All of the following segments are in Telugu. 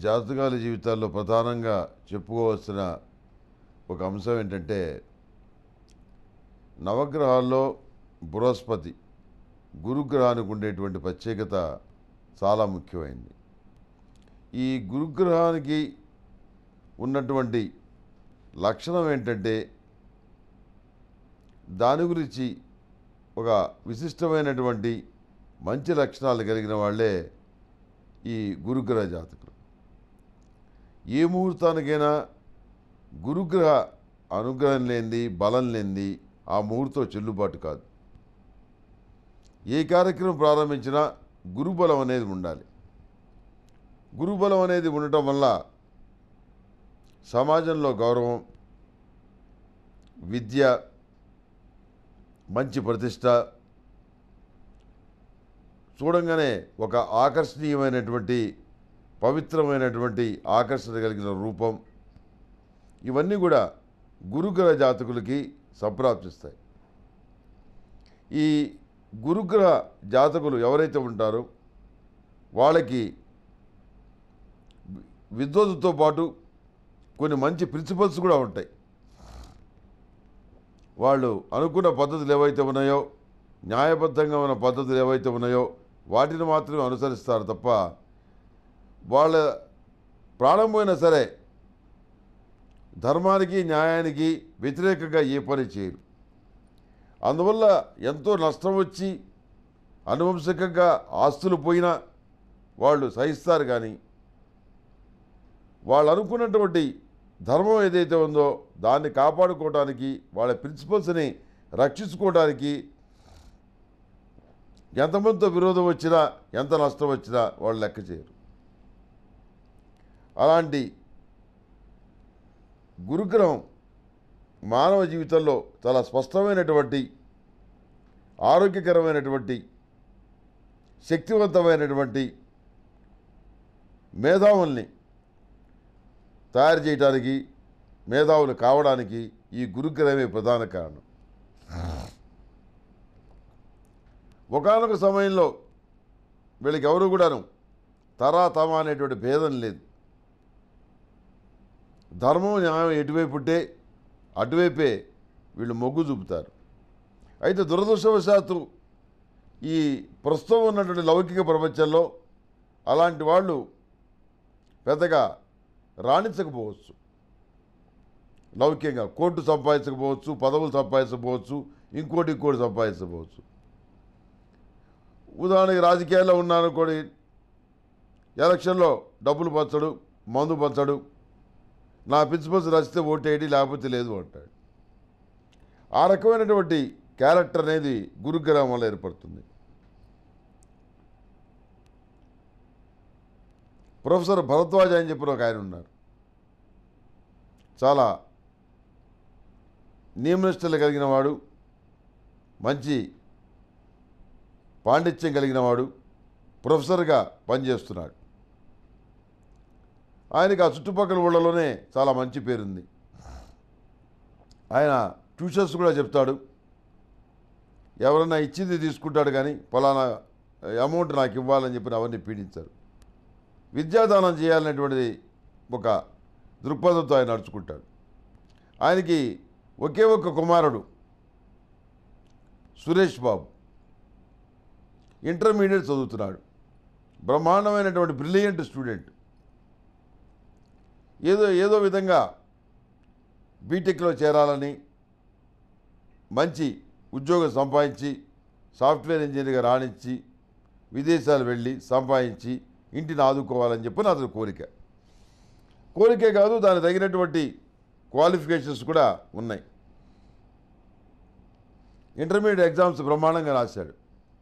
జాతకాల జీవితాల్లో ప్రధానంగా చెప్పుకోవాల్సిన ఒక అంశం ఏంటంటే నవగ్రహాల్లో బృహస్పతి గురుగ్రహానికి ఉండేటువంటి ప్రత్యేకత చాలా ముఖ్యమైనది ఈ గురుగ్రహానికి ఉన్నటువంటి లక్షణం ఏంటంటే దాని గురించి ఒక విశిష్టమైనటువంటి మంచి లక్షణాలు కలిగిన వాళ్ళే ఈ గురుగ్రహ జాతకులు ఏ ముహూర్తానికైనా గురుగ్రహ అనుగ్రహం లేనిది బలం లేనిది ఆ ముహూర్తం చెల్లుబాటు కాదు ఏ కార్యక్రమం ప్రారంభించినా గురుబలం అనేది ఉండాలి గురుబలం అనేది ఉండటం వల్ల సమాజంలో గౌరవం విద్య మంచి ప్రతిష్ట చూడంగానే ఒక ఆకర్షణీయమైనటువంటి పవిత్రమైనటువంటి ఆకర్షణ కలిగిన రూపం ఇవన్నీ కూడా గురుగ్రహ జాతకులకి సంప్రాప్తిస్తాయి ఈ గురుగ్రహ జాతకులు ఎవరైతే ఉంటారో వాళ్ళకి విద్వత్తుతో పాటు కొన్ని మంచి ప్రిన్సిపల్స్ కూడా ఉంటాయి వాళ్ళు అనుకున్న పద్ధతులు ఏవైతే ఉన్నాయో న్యాయబద్ధంగా ఉన్న పద్ధతులు ఏవైతే ఉన్నాయో వాటిని మాత్రమే అనుసరిస్తారు తప్ప వాళ్ళ ప్రాణం పోయినా సరే ధర్మానికి న్యాయానికి వ్యతిరేకంగా ఏ పని చేయరు అందువల్ల ఎంతో నష్టం వచ్చి అనువంశికంగా ఆస్తులు పోయినా వాళ్ళు సహిస్తారు కానీ వాళ్ళు అనుకున్నటువంటి ధర్మం ఏదైతే ఉందో దాన్ని కాపాడుకోవడానికి వాళ్ళ ప్రిన్సిపల్స్ని రక్షించుకోవడానికి ఎంతమందితో విరోధం వచ్చినా ఎంత నష్టం వచ్చినా వాళ్ళు లెక్క చేయరు అలాంటి గురుగ్రహం మానవ జీవితంలో చాలా స్పష్టమైనటువంటి ఆరోగ్యకరమైనటువంటి శక్తివంతమైనటువంటి మేధావుల్ని తయారు చేయడానికి మేధావులు కావడానికి ఈ గురుగ్రహమే ప్రధాన కారణం ఒకనొక సమయంలో వీళ్ళకి ఎవరు కూడాను తరా తమ అనేటువంటి భేదం లేదు ధర్మం న్యాయం ఎటువైపు ఉంటే అటువైపే వీళ్ళు మొగ్గు చూపుతారు అయితే దురదృష్టవశాత్తు ఈ ప్రస్తుతం ఉన్నటువంటి లౌకిక ప్రపంచంలో అలాంటి వాళ్ళు పెద్దగా రాణించకపోవచ్చు లౌక్యంగా కోర్టు సంపాదించకపోవచ్చు పదవులు సంపాదించకపోవచ్చు ఇంకోటి ఇంకోటి సంపాదించకపోవచ్చు ఉదాహరణకి రాజకీయాల్లో ఉన్నారనుకోండి ఎలక్షన్లో డబ్బులు పంచడు మందు పంచడు నా ప్రిన్సిపల్స్ నచ్చితే ఓటేయడి లేకపోతే లేదు అంటాడు ఆ రకమైనటువంటి క్యారెక్టర్ అనేది గురుగ్రహం వల్ల ఏర్పడుతుంది ప్రొఫెసర్ భరద్వాజ్ అని చెప్పిన ఒక ఆయన ఉన్నారు చాలా నియమనిష్టలు కలిగిన వాడు మంచి పాండిత్యం కలిగిన వాడు ప్రొఫెసర్గా పనిచేస్తున్నాడు ఆయనకి ఆ చుట్టుపక్కల ఊళ్ళలోనే చాలా మంచి పేరుంది ఆయన ట్యూషన్స్ కూడా చెప్తాడు ఎవరన్నా ఇచ్చింది తీసుకుంటాడు కానీ ఫలానా అమౌంట్ నాకు ఇవ్వాలని చెప్పి అవన్నీ పీడించారు విద్యాదానం చేయాలనేటువంటిది ఒక దృక్పథంతో ఆయన నడుచుకుంటాడు ఆయనకి ఒకే ఒక్క కుమారుడు సురేష్ బాబు ఇంటర్మీడియట్ చదువుతున్నాడు బ్రహ్మాండమైనటువంటి బ్రిలియంట్ స్టూడెంట్ ఏదో ఏదో విధంగా బీటెక్లో చేరాలని మంచి ఉద్యోగం సంపాదించి సాఫ్ట్వేర్ ఇంజనీర్గా రాణించి విదేశాలు వెళ్ళి సంపాదించి ఇంటిని ఆదుకోవాలని చెప్పి అతని కోరిక కోరికే కాదు దానికి తగినటువంటి క్వాలిఫికేషన్స్ కూడా ఉన్నాయి ఇంటర్మీడియట్ ఎగ్జామ్స్ బ్రహ్మాండంగా రాశాడు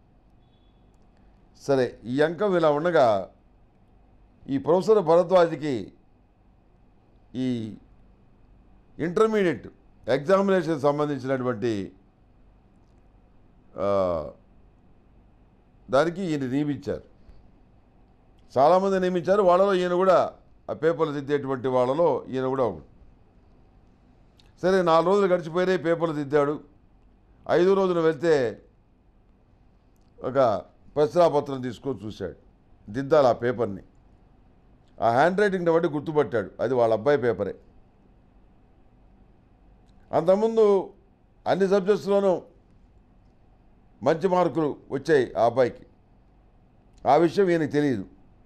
సరే ఈ అంకం ఇలా ఉండగా ఈ ప్రొఫెసర్ భరద్వాజ్కి ఈ ఇంటర్మీడియట్ ఎగ్జామినేషన్ సంబంధించినటువంటి ఆ, దానికి ఈయన నియమించారు చాలామంది నియమించారు వాళ్ళలో ఈయన కూడా ఆ పేపర్లు దిద్దేటువంటి వాళ్ళలో ఈయన కూడా ఒకడు సరే నాలుగు రోజులు గడిచిపోయినాయి పేపర్లు దిద్దాడు ఐదో రోజున వెళ్తే ఒక ప్రశ్నాపత్రం తీసుకొని చూశాడు దిద్దాలి ఆ పేపర్ని ఆ హ్యాండ్ రైటింగ్ని బట్టి గుర్తుపట్టాడు అది వాళ్ళ అబ్బాయి పేపరే అంతకుముందు అన్ని సబ్జెక్ట్స్లోనూ మంచి మార్కులు వచ్చాయి ఆ అబ్బాయికి ఆ విషయం ఈయనకి తెలియదు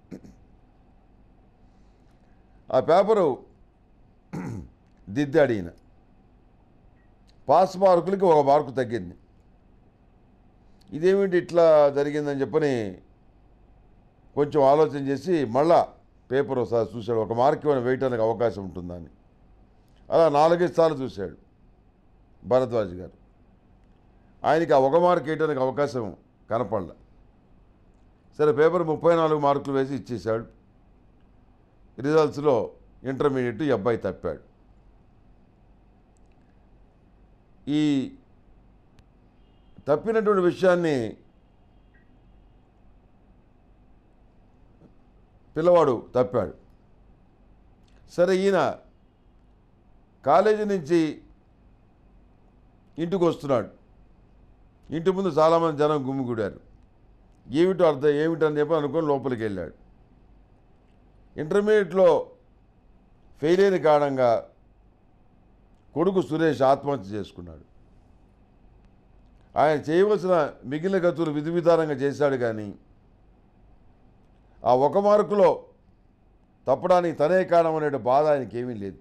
ఆ పేపరు దిద్దాడు ఈయన పాస్ మార్కులకి ఒక మార్కు తగ్గింది ఇదేమిటి ఇట్లా జరిగిందని చెప్పని కొంచెం ఆలోచన చేసి మళ్ళా పేపర్ ఒకసారి చూశాడు ఒక మార్క్ ఏమైనా వేయటానికి అవకాశం ఉంటుందని అలా నాలుగైదు సార్లు చూశాడు భరద్వాజ్ గారు ఆయనకి ఆ ఒక మార్క్ వేయడానికి అవకాశం కనపడలే సరే పేపర్ ముప్పై నాలుగు మార్కులు వేసి ఇచ్చేశాడు రిజల్ట్స్లో ఇంటర్మీడియట్ ఈ అబ్బాయి తప్పాడు ఈ తప్పినటువంటి విషయాన్ని పిల్లవాడు తప్పాడు సరే ఈయన కాలేజీ నుంచి ఇంటికి వస్తున్నాడు ఇంటి ముందు చాలామంది జనం గుమ్మిగూడారు ఏమిటో అర్థం ఏమిటని చెప్పి అనుకొని లోపలికి వెళ్ళాడు ఇంటర్మీడియట్లో ఫెయిల్ అయిన కారణంగా కొడుకు సురేష్ ఆత్మహత్య చేసుకున్నాడు ఆయన చేయవలసిన మిగిలిన గతులు విధి విధానంగా చేశాడు కానీ ఆ ఒక మార్కులో తప్పడానికి తనే కారణం అనే బాధ ఆయనకి ఏమీ లేదు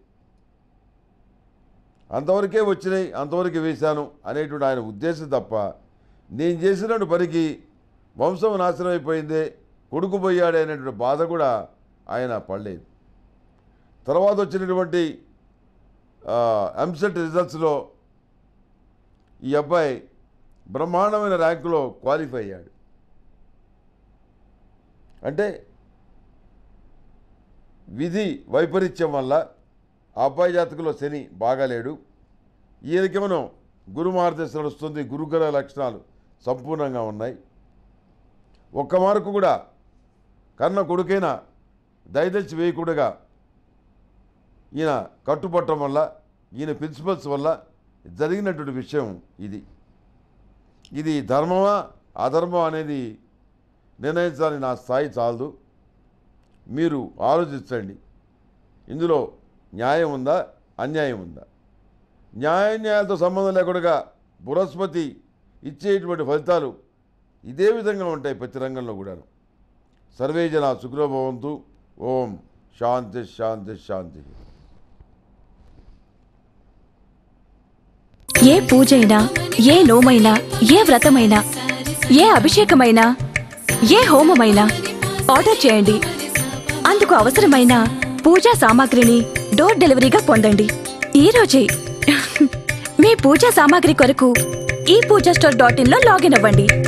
అంతవరకే వచ్చినాయి అంతవరకే వేశాను అనేటువంటి ఆయన ఉద్దేశం తప్ప నేను చేసినటువంటి పనికి వంశం నాశనం అయిపోయిందే కొడుకు పోయాడే అనేటువంటి బాధ కూడా ఆయన పడలేదు తర్వాత వచ్చినటువంటి ఎంసెట్ రిజల్ట్స్లో ఈ అబ్బాయి బ్రహ్మాండమైన ర్యాంకులో క్వాలిఫై అయ్యాడు అంటే విధి వైపరీత్యం వల్ల ఆ అబ్బాయి జాతకంలో శని బాగాలేడు ఈయనకేమో గురు మార్గదర్శ నడుస్తుంది గురుగ్రహ లక్షణాలు సంపూర్ణంగా ఉన్నాయి ఒక్క మార్కు కూడా కన్న కొడుకైన దయదలిచి వేయకూడగా ఈయన కట్టుబట్టడం వల్ల ఈయన ప్రిన్సిపల్స్ వల్ల జరిగినటువంటి విషయం ఇది ఇది ధర్మమా అధర్మం అనేది నిర్ణయించాలని నా స్థాయి చాలదు మీరు ఆలోచించండి ఇందులో న్యాయం ఉందా అన్యాయం ఉందా న్యాయాన్యాయాలతో సంబంధం లేకుండా బృహస్పతి ఇచ్చేటువంటి ఫలితాలు ఇదే విధంగా ఉంటాయి ప్రతి రంగంలో కూడాను సర్వే జన సుఖభవంతు ఓం శాంతి శాంతి శాంతి ఏ పూజైనా ఏ నోమైనా ఏ వ్రతమైనా ఏ అభిషేకమైనా ఏ హోమమైనా ఆర్డర్ చేయండి అందుకు అవసరమైన పూజా సామాగ్రిని డోర్ డెలివరీగా పొందండి ఈ రోజే మీ పూజా సామాగ్రి కొరకు ఈ పూజా స్టోర్ డాట్ ఇన్ లో లాగిన్ అవ్వండి